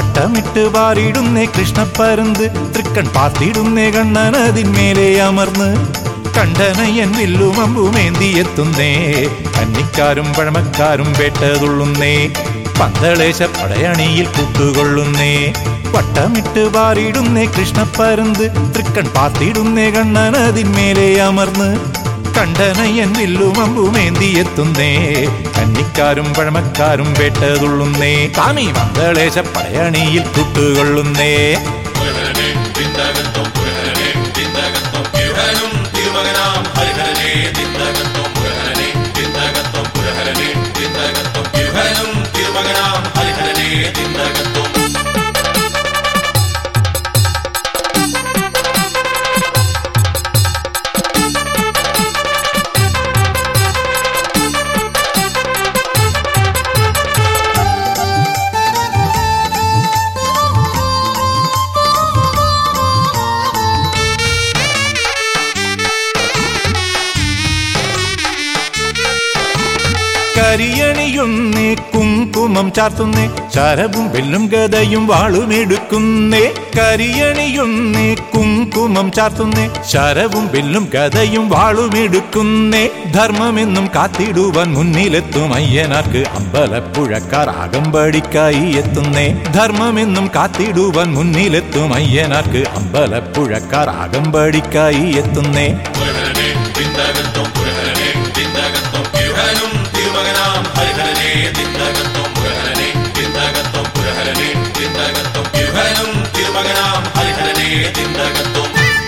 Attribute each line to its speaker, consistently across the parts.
Speaker 1: വട്ടമിട്ട് പാറിയിടുന്നേ കൃഷ്ണപ്പരുന്ത് തൃക്കൺ പാർത്തിടുന്നേ കണ്ണനതിന്മേലെ അമർന്ന് കണ്ടനയൻ വില്ലും അമ്പുമേന്തിയെത്തുന്നേ കന്നിക്കാരും പഴമക്കാരും വേട്ടതുള്ളുന്നേ പന്തളേശ പടയണിയിൽ കൂട്ടുകൊള്ളുന്നേ വട്ടമിട്ട് പാറിയിടുന്നേ കൃഷ്ണപ്പരുന്ത് തൃക്കൺ പാർത്തിടുന്നേ കണ്ണനതിന്മേലെ അമർന്ന് കണ്ടനയൻ വില്ലും അമ്പുമേന്തിയെത്തുന്നേ കന്നിക്കാരും പഴമക്കാരും വേട്ടതുള്ളുന്നേ കാമി പന്തളേശ പടയണിയിൽ കൂട്ടുകൊള്ളുന്നേ
Speaker 2: പുരഹരനെ തിന്തകത്വം പുരഹരനെ തിന്തകത്വം തിരുഹനും തിരുമകനാം ഹരിഹരനെ തിന്തകത്വം പുരഹരനെ തിന്തകത്വം പുരഹരനെ തിന്തകത്വം തിരുഹനും തിരുമകനാം ഹരിഹരനെ തിന്തകത്വം
Speaker 1: കരിയണിയുന്നേ കുങ്കുമം ചാർത്തുന്നേ ശരവും വെല്ലും ഗതയും വാളുമെടുക്കുന്നേ കരിയണിയുന്നേ കുങ്കുമം ചാർത്തുന്നേ ശരവും വെല്ലും ഗതയും വാളുമെടുക്കുന്നേ ധർമ്മമെന്നും കാത്തിടുവാൻ മുന്നിലെത്തും അയ്യനാർക്ക് അമ്പലപ്പുഴക്കാർ അകമ്പടിക്കായി എത്തുന്നേ ധർമ്മമെന്നും കാത്തിടുവാൻ മുന്നിലെത്തും അയ്യനാർക്ക് അമ്പലപ്പുഴക്കാർ അകമ്പടിക്കായി എത്തുന്നേ
Speaker 2: പുരഹരനെ തിന്തകത്വം പുരഹരനെ തിന്തകത്വം തിരുഹനും തിരുമകനാം ഹരിഹരനെ തിന്തകത്വം പുരഹരനെ തിന്തകത്വം പുരഹരനെ തിന്തകത്വം തിരുഹനും തിരുമകനാം ഹരിഹരനെ തിന്തകത്വം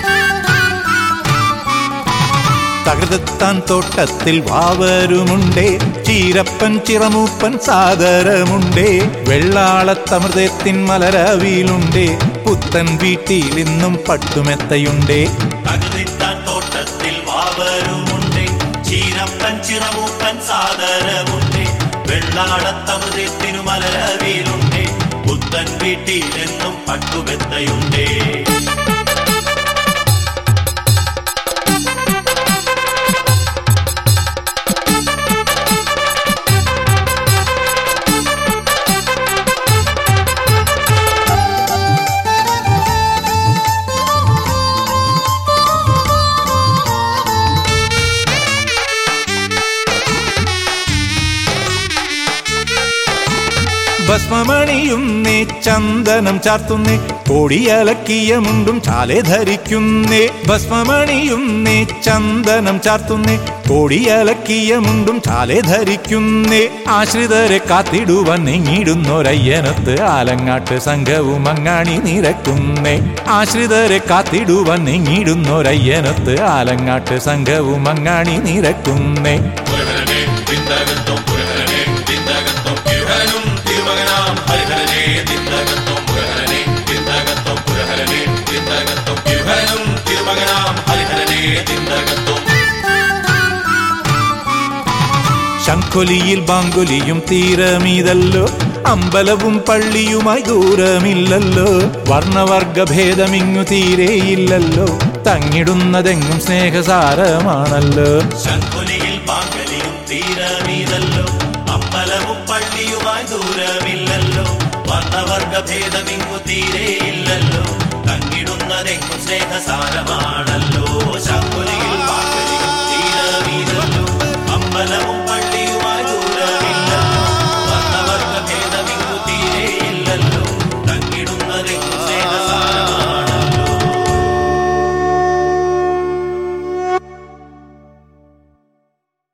Speaker 1: തകർത്താൻ തോട്ടത്തിൽ വാവരുമുണ്ടേ ചീരപ്പൻ ചിറമൂപ്പൻ സാദരമുണ്ടേ വെള്ളാളത്തമൃതത്തിൻ മലരവിയിലുണ്ടേ പുത്തൻ വീട്ടിൽ ഇന്നും പട്ടുമെത്തയുണ്ടേ
Speaker 3: തകതിത്താൻ തോട്ടത്തിൽ വാവരുമുണ്ട് ചീരപ്പൻ ചിറമൂപ്പൻ സാദരമുണ്ട് വെള്ളാടത്തമൃതത്തിനു മലരവിയിലുണ്ട് പുത്തൻ വീട്ടിലെന്നും പട്ടുമെത്തയുണ്ട്
Speaker 1: ഭസ്മമണിയുന്നേ ചന്ദനം ചാർത്തുന്നേ കോടിയലക്കിയ മുണ്ടും ചാലെ ധരിക്കുന്നേ ഭസ്മമണിയുന്നേ ചന്ദനം ചാർത്തുന്നേ കോടിയലക്കിയ മുണ്ടും ചാലെ ധരിക്കുന്നേ ആശ്രിതരെ കാത്തിടുവാൻ നെങ്ങിടുന്നൊരയ്യനത്ത് ആലങ്ങാട്ട് സംഘവും അങ്ങാണി നിരക്കുന്നേ ആശ്രിതരെ കാത്തിടുവാൻ നെങ്ങിടുന്നൊരയ്യനത്ത് ആലങ്ങാട്ട് സംഘവും അങ്ങാണി നിരക്കുന്നേ
Speaker 2: പുരഹരനെ തിന്തകത്വം പുരഹരനെ തിന്തകത്വം തിരുഹനും തിരുമകനാം ഹരിഹരനെ തിന്തകത്വം പുരഹരനെ തിന്തകത്വം പുരഹരനെ തിന്തകത്വം തിരുഹനും തിരുമകനാം ഹരിഹരനെ തിന്തകത്വം
Speaker 1: ശംഖൊലിയിൽ ബാങ്കുലിയും തീരമീതല്ലോ അമ്പലവും പള്ളിയുമായി ദൂരമില്ലല്ലോ വർണ്ണവർഗഭേദമിങ്ങു തീരെയില്ലല്ലോ തങ്ങിടുന്നതെങ്ങും സ്നേഹസാരമാണല്ലോ
Speaker 3: ശങ്കുലിയിൽ പാങ്കലിയും തീരമീതല്ലോ അമ്പലവും പള്ളിയുമായി ദൂരമില്ലല്ലോ വർണ്ണവർഗഭേദമിങ്ങു തീരെയില്ലല്ലോ തങ്ങിടുന്നതെങ്ങും സ്നേഹസാരമാണ്